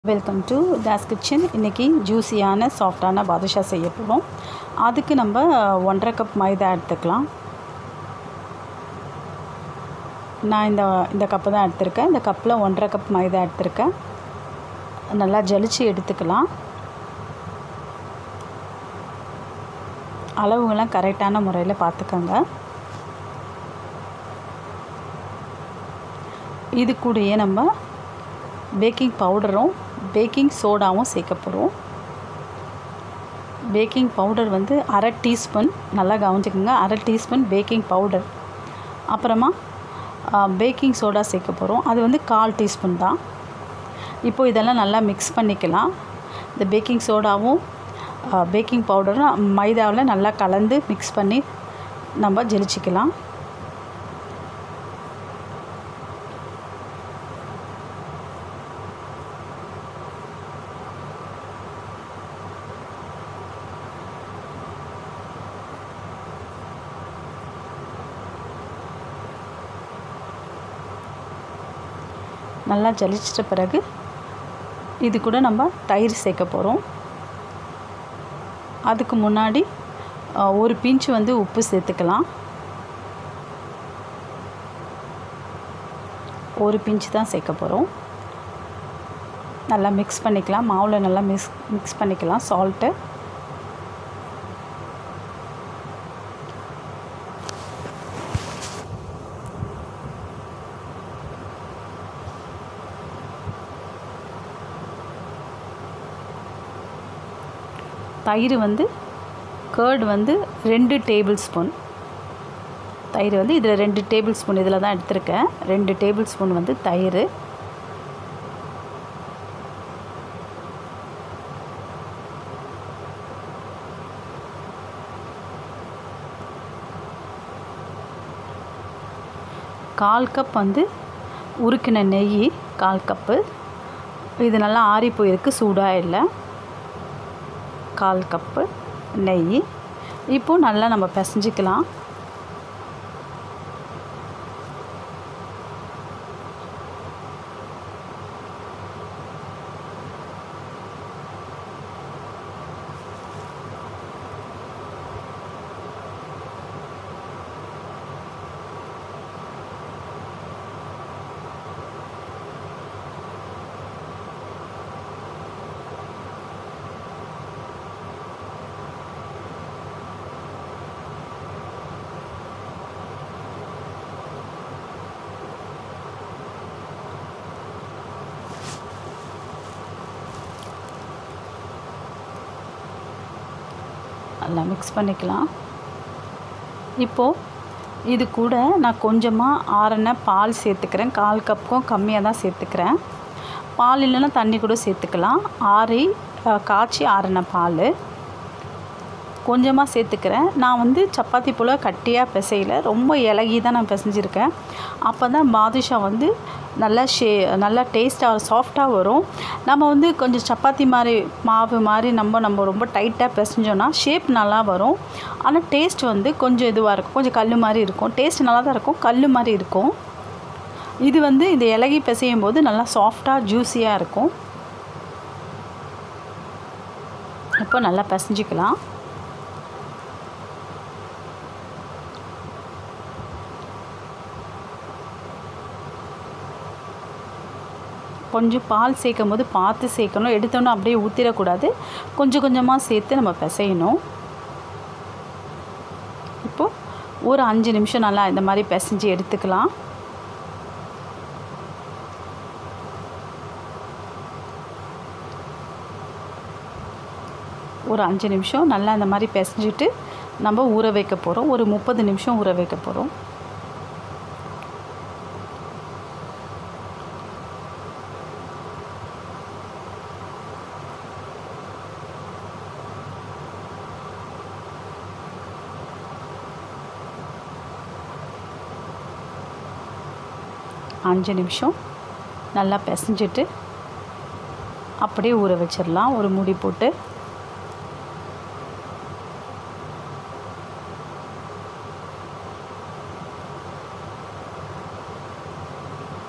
welcome to Das kitchen இன்றைக்கி ஜூஸியான சாஃப்டான பாதுஷா செய்ய போகிறோம் அதுக்கு நம்ம ஒன்றரை கப் மைதா எடுத்துக்கலாம் நான் இந்த இந்த கப்பு தான் எடுத்திருக்கேன் இந்த கப்பில் ஒன்றரை கப் மைதா எடுத்திருக்கேன் நல்லா ஜலிச்சு எடுத்துக்கலாம் அளவுகள்லாம் கரெக்டான முறையில் பார்த்துக்கோங்க இது கூடயே நம்ம பேக்கிங் பவுடரும் பேக்கிங் சோடாவும் சேர்க்க போகிறோம் பேக்கிங் பவுடர் வந்து அரை டீஸ்பூன் நல்லா கவனிச்சுக்கோங்க அரை டீஸ்பூன் பேக்கிங் பவுடர் அப்புறமா பேக்கிங் சோடா சேர்க்க போகிறோம் அது வந்து கால் டீஸ்பூன் தான் இப்போது இதெல்லாம் நல்லா மிக்ஸ் பண்ணிக்கலாம் இந்த பேக்கிங் சோடாவும் பேக்கிங் பவுடரும் மைதாவில் நல்லா கலந்து மிக்ஸ் பண்ணி நம்ம ஜெலிச்சிக்கலாம் நல்லா ஜலிச்சிட்ட பிறகு இது கூட நம்ம தயிர் சேர்க்க போகிறோம் அதுக்கு முன்னாடி ஒரு பிஞ்சு வந்து உப்பு சேர்த்துக்கலாம் ஒரு பிஞ்சு தான் சேர்க்க போகிறோம் நல்லா மிக்ஸ் பண்ணிக்கலாம் மாவில் நல்லா மிக்ஸ் மிக்ஸ் பண்ணிக்கலாம் சால்ட்டு தயிர் வந்து கேர்டு வந்து ரெண்டு டேபிள் ஸ்பூன் தயிர் வந்து இதில் ரெண்டு டேபிள் ஸ்பூன் இதில் தான் எடுத்திருக்கேன் ரெண்டு டேபிள் ஸ்பூன் வந்து தயிர் கால் கப் வந்து உருக்கின நெய் கால் கப்பு இது நல்லா ஆறி போயிருக்கு சூடாக இல்லை கால் கப்பு நெய் இப்போது நல்லா நம்ம பிசைஞ்சிக்கலாம் நல்லா மிக்ஸ் பண்ணிக்கலாம் இப்போது இது கூட நான் கொஞ்சமாக ஆறின பால் சேர்த்துக்கிறேன் கால் கப்புக்கும் கம்மியாக தான் சேர்த்துக்கிறேன் பால் இல்லைன்னா தண்ணி கூட சேர்த்துக்கலாம் ஆறி காய்ச்சி ஆறின பால் கொஞ்சமாக சேர்த்துக்கிறேன் நான் வந்து சப்பாத்தி போல் கட்டியாக பிசையில் ரொம்ப இலகி தான் நான் பிசைஞ்சிருக்கேன் அப்போ தான் பாதுஷா வந்து நல்லா ஷே நல்லா டேஸ்ட்டாக சாஃப்டாக வரும் நம்ம வந்து கொஞ்சம் சப்பாத்தி மாதிரி மாவு மாதிரி நம்ம நம்ம ரொம்ப டைட்டாக பிசைஞ்சோன்னா ஷேப் நல்லா வரும் ஆனால் டேஸ்ட் வந்து கொஞ்சம் இதுவாக இருக்கும் கொஞ்சம் கல் மாதிரி இருக்கும் டேஸ்ட் நல்லா தான் இருக்கும் கல் மாதிரி இருக்கும் இது வந்து இந்த இலகி பிசையும் போது நல்லா சாஃப்டாக ஜூஸியாக இருக்கும் இப்போ நல்லா பிசைஞ்சிக்கலாம் கொஞ்சம் பால் சேர்க்கும் போது பார்த்து சேர்க்கணும் எடுத்தோன்னே அப்படியே ஊற்றிடக்கூடாது கொஞ்சம் கொஞ்சமாக சேர்த்து நம்ம பிசையணும் இப்போது ஒரு அஞ்சு நிமிஷம் நல்லா இந்த மாதிரி பிசைஞ்சு எடுத்துக்கலாம் ஒரு அஞ்சு நிமிஷம் நல்லா இந்த மாதிரி பிசைஞ்சிட்டு நம்ம ஊற வைக்க போகிறோம் ஒரு முப்பது நிமிஷம் ஊற வைக்க போகிறோம் அஞ்சு நிமிஷம் நல்லா பிசைஞ்சிட்டு அப்படியே ஊற வச்சிடலாம் ஒரு மூடி போட்டு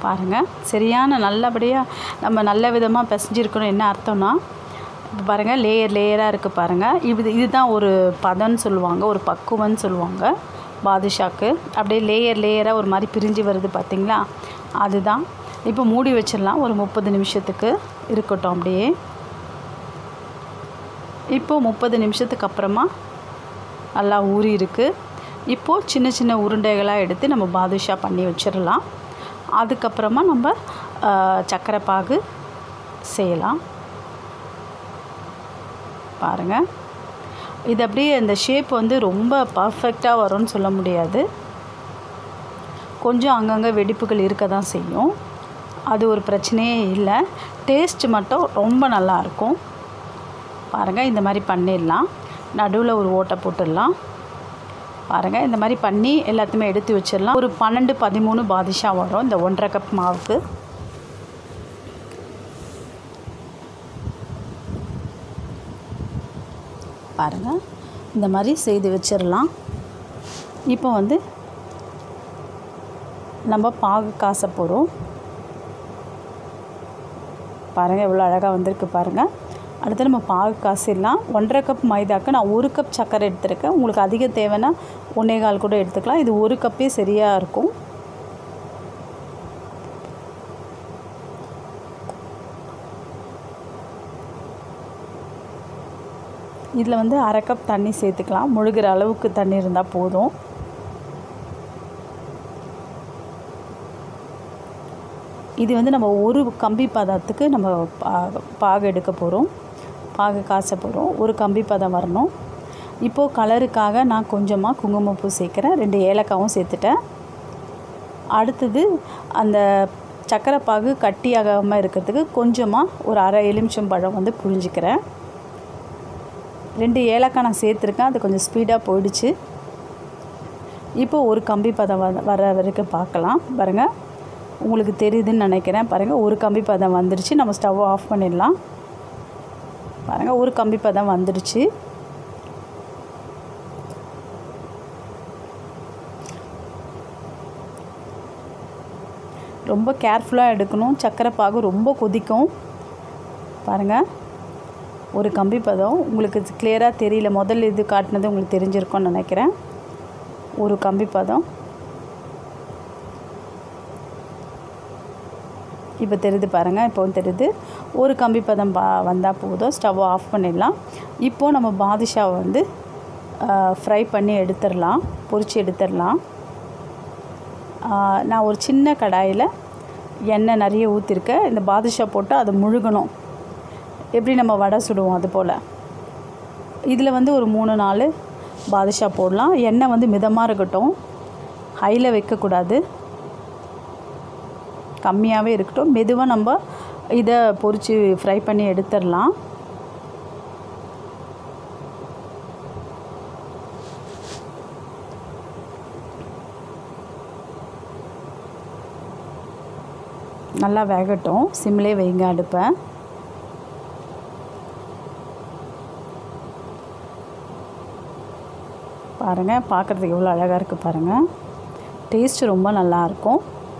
பாருங்கள் சரியான நல்லபடியாக நம்ம நல்ல விதமாக பிசைஞ்சிருக்கணும் என்ன அர்த்தம்னா இப்போ பாருங்கள் லேயர் லேயராக இருக்குது பாருங்கள் இது இதுதான் ஒரு பதம்னு சொல்லுவாங்க ஒரு பக்குவம்னு சொல்லுவாங்க பாதுஷாக்கு அப்படியே லேயர் லேயராக ஒரு மாதிரி பிரிஞ்சு வருது பார்த்தீங்களா அதுதான் இப்போ மூடி வச்சிடலாம் ஒரு முப்பது நிமிஷத்துக்கு இருக்கட்டும் அப்படியே இப்போது முப்பது நிமிஷத்துக்கு அப்புறமா நல்லா ஊறி இருக்குது இப்போது சின்ன சின்ன உருண்டைகளாக எடுத்து நம்ம பாதுஷா பண்ணி வச்சிடலாம் அதுக்கப்புறமா நம்ம சர்க்கரை பாகு செய்யலாம் பாருங்கள் இது அப்படியே அந்த ஷேப் வந்து ரொம்ப பர்ஃபெக்டாக வரும்னு சொல்ல முடியாது கொஞ்சம் அங்கங்கே வெடிப்புகள் இருக்க தான் செய்யும் அது ஒரு பிரச்சனையே இல்லை டேஸ்ட் மட்டும் ரொம்ப நல்லாயிருக்கும் பாருங்கள் இந்த மாதிரி பண்ணிடலாம் நடுவில் ஒரு ஓட்டை போட்டுடலாம் பாருங்கள் இந்த மாதிரி பண்ணி எல்லாத்தையுமே எடுத்து வச்சிடலாம் ஒரு பன்னெண்டு பதிமூணு பாதுஷா வரும் இந்த ஒன்றரை கப் மாவுக்கு பாருங்கள் இந்த மாதிரி செய்து வச்சிடலாம் இப்போ வந்து நம்ம பாகு காச போகிறோம் பாருங்கள் எவ்வளோ அழகாக வந்திருக்கு பாருங்கள் அடுத்து நம்ம பாகு காசிடலாம் ஒன்றரை கப் மைதாக்கு நான் ஒரு கப் சர்க்கரை எடுத்திருக்கேன் உங்களுக்கு அதிக தேவைன்னா ஒன்றே கால் கூட எடுத்துக்கலாம் இது ஒரு கப்பே சரியாக இருக்கும் இதில் வந்து அரை கப் தண்ணி சேர்த்துக்கலாம் முழுகிற அளவுக்கு தண்ணி இருந்தால் போதும் இது வந்து நம்ம ஒரு கம்பி பதத்துக்கு நம்ம பா பாகு எடுக்க போகிறோம் பாகு காச போகிறோம் ஒரு கம்பி பதம் வரணும் இப்போது கலருக்காக நான் கொஞ்சமாக குங்குமப்பூ சேர்க்குறேன் ரெண்டு ஏலக்காவும் சேர்த்துட்டேன் அடுத்தது அந்த சக்கரை பாகு கட்டியாகாமல் இருக்கிறதுக்கு கொஞ்சமாக ஒரு அரை எலுமிச்சம் பழம் வந்து புழிஞ்சிக்கிறேன் ரெண்டு ஏலக்காய் நான் சேர்த்துருக்கேன் அது கொஞ்சம் ஸ்பீடாக போயிடுச்சு இப்போ ஒரு கம்பி பதம் வ வர வரைக்கும் பார்க்கலாம் பாருங்கள் உங்களுக்கு தெரியுதுன்னு நினைக்கிறேன் பாருங்கள் ஒரு கம்பி பதம் வந்துடுச்சு நம்ம ஸ்டவ் ஆஃப் பண்ணிடலாம் பாருங்கள் ஒரு கம்பி பதம் வந்துடுச்சு ரொம்ப கேர்ஃபுல்லாக எடுக்கணும் சக்கரை பாகு ரொம்ப கொதிக்கும் பாருங்கள் ஒரு கம்பி பதம் உங்களுக்கு கிளியராக தெரியல முதல்ல இது காட்டினது உங்களுக்கு தெரிஞ்சிருக்கும்னு நினைக்கிறேன் ஒரு கம்பி பதம் இப்போ தெரியுது பாருங்கள் இப்போ தெரியுது ஒரு கம்பி பதம் பா வந்தால் போதும் ஸ்டவ்வை ஆஃப் பண்ணிடலாம் இப்போது நம்ம பாதுஷாவை வந்து ஃப்ரை பண்ணி எடுத்துடலாம் பொரித்து எடுத்துடலாம் நான் ஒரு சின்ன கடாயில் எண்ணெய் நிறைய ஊற்றிருக்கேன் இந்த பாதுஷா போட்டு அதை முழுகணும் எப்படி நம்ம வடை சுடுவோம் அது போல் இதில் வந்து ஒரு மூணு நாலு பாதுஷா போடலாம் எண்ணெய் வந்து மிதமாக இருக்கட்டும் ஹையில் வைக்கக்கூடாது கம்மியாகவே இருக்கட்டும் மெதுவாக நம்ம இதை பொரித்து ஃப்ரை பண்ணி எடுத்துடலாம் நல்லா வேகட்டும் சிம்லே வைங்க அடுப்பை பாருங்கள் பார்க்குறதுக்கு எவ்வளோ அழகாக இருக்குது பாருங்கள் டேஸ்ட்டு ரொம்ப நல்லாயிருக்கும்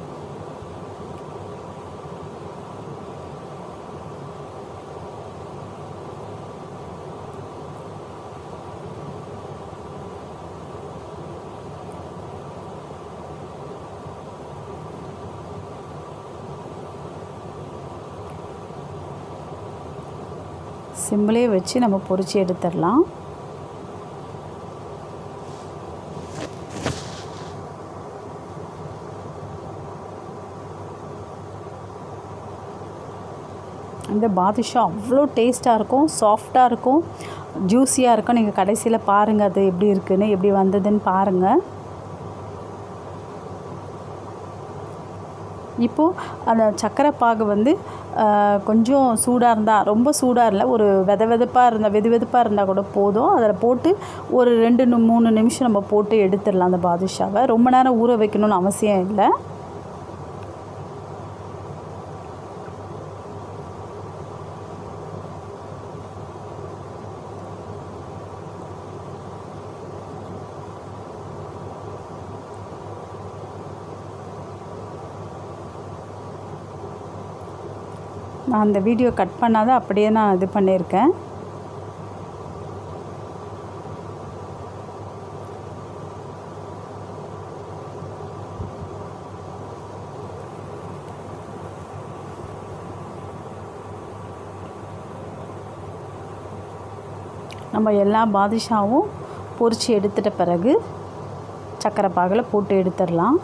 சிம்பிளே வச்சு நம்ம பொரிச்சு எடுத்துடலாம் இந்த பாதுஷா அவ்வளோ டேஸ்ட்டாக இருக்கும் சாஃப்டாக இருக்கும் ஜூஸியாக இருக்கும் நீங்கள் கடைசியில் பாருங்கள் அது எப்படி இருக்குன்னு எப்படி வந்ததுன்னு பாருங்கள் இப்போது அந்த சக்கரை பாகு வந்து கொஞ்சம் சூடாக இருந்தால் ரொம்ப சூடாக இல்லை ஒரு வெத வெதப்பாக இருந்தால் வெது வெதுப்பாக இருந்தால் கூட போதும் அதில் போட்டு ஒரு ரெண்டு மூணு நிமிஷம் நம்ம போட்டு எடுத்துடலாம் அந்த பாதுஷாவை ரொம்ப நேரம் ஊற வைக்கணும்னு அவசியம் இல்லை நான் அந்த வீடியோ கட் பண்ணாத அப்படியே நான் இது பண்ணியிருக்கேன் நம்ம எல்லா பாதுஷாவும் பொரித்து எடுத்துட்ட பிறகு சக்கரை பாகில் போட்டு எடுத்துடலாம்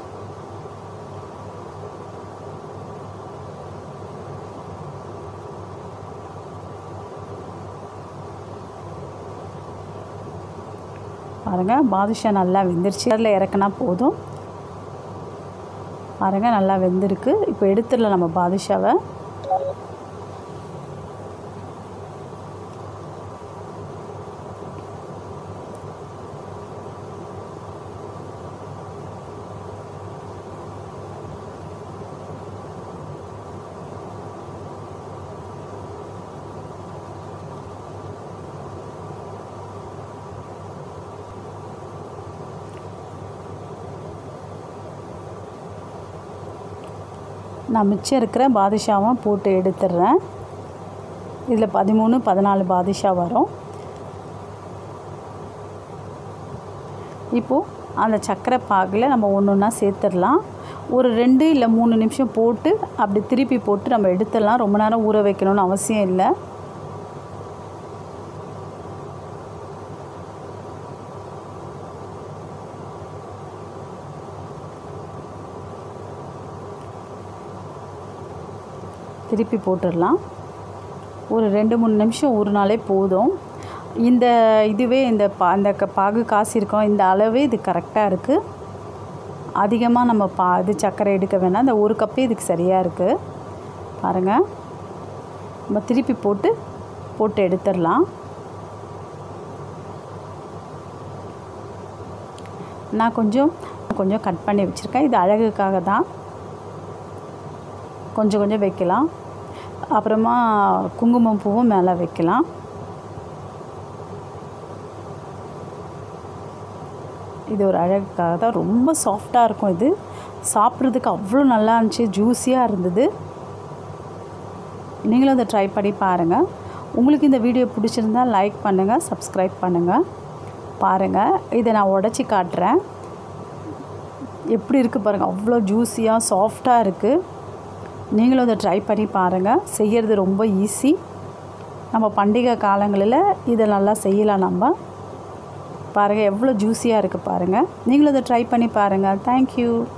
பாருங்கள் பாதுஷா நல்லா வெந்துருச்சு அதில் இறக்குனா போதும் பாருங்கள் நல்லா வெந்திருக்கு இப்போ எடுத்துடலாம் நம்ம பாதுஷாவை நான் மிச்சம் இருக்கிற பாதுஷாவும் போட்டு எடுத்துடுறேன் இதில் பதிமூணு பதினாலு பாதுஷா வரும் இப்போது அந்த சக்கரை பாகில் நம்ம ஒன்று ஒன்றா சேர்த்துடலாம் ஒரு ரெண்டு இல்லை மூணு நிமிஷம் போட்டு அப்படி திருப்பி போட்டு நம்ம எடுத்துடலாம் ரொம்ப நேரம் ஊற வைக்கணும்னு அவசியம் இல்லை திருப்பி போட்டுடலாம் ஒரு ரெண்டு மூணு நிமிஷம் ஊறினாலே போதும் இந்த இதுவே இந்த பா அந்த க பாகு காசு இருக்கோம் இந்த அளவே இது கரெக்டாக இருக்குது அதிகமாக நம்ம பா இது சர்க்கரை எடுக்க வேணாம் இந்த ஒரு கப்பே இதுக்கு சரியாக இருக்குது பாருங்கள் நம்ம திருப்பி போட்டு போட்டு எடுத்துடலாம் நான் கொஞ்சம் கொஞ்சம் கட் பண்ணி வச்சுருக்கேன் இது அழகுக்காக தான் கொஞ்சம் கொஞ்சம் வைக்கலாம் அப்புறமா குங்குமம் பூவும் மேலே வைக்கலாம் இது ஒரு அழகுக்காக தான் ரொம்ப சாஃப்டாக இருக்கும் இது சாப்பிட்றதுக்கு அவ்வளோ நல்லா இருந்துச்சு ஜூஸியாக இருந்தது நீங்களும் அதை ட்ரை பண்ணி பாருங்கள் உங்களுக்கு இந்த வீடியோ பிடிச்சிருந்தா லைக் பண்ணுங்கள் சப்ஸ்கிரைப் பண்ணுங்கள் பாருங்கள் இதை நான் உடச்சி காட்டுறேன் எப்படி இருக்குது பாருங்கள் அவ்வளோ ஜூஸியாக சாஃப்டாக இருக்குது நீங்களும் அதை ட்ரை பண்ணி பாருங்கள் செய்கிறது ரொம்ப ஈஸி நம்ம பண்டிகை காலங்களில் இதை நல்லா செய்யலாம் நம்ம பாருங்கள் எவ்வளோ ஜூஸியாக இருக்குது பாருங்கள் நீங்களும் அதை ட்ரை பண்ணி பாருங்கள் தேங்க்யூ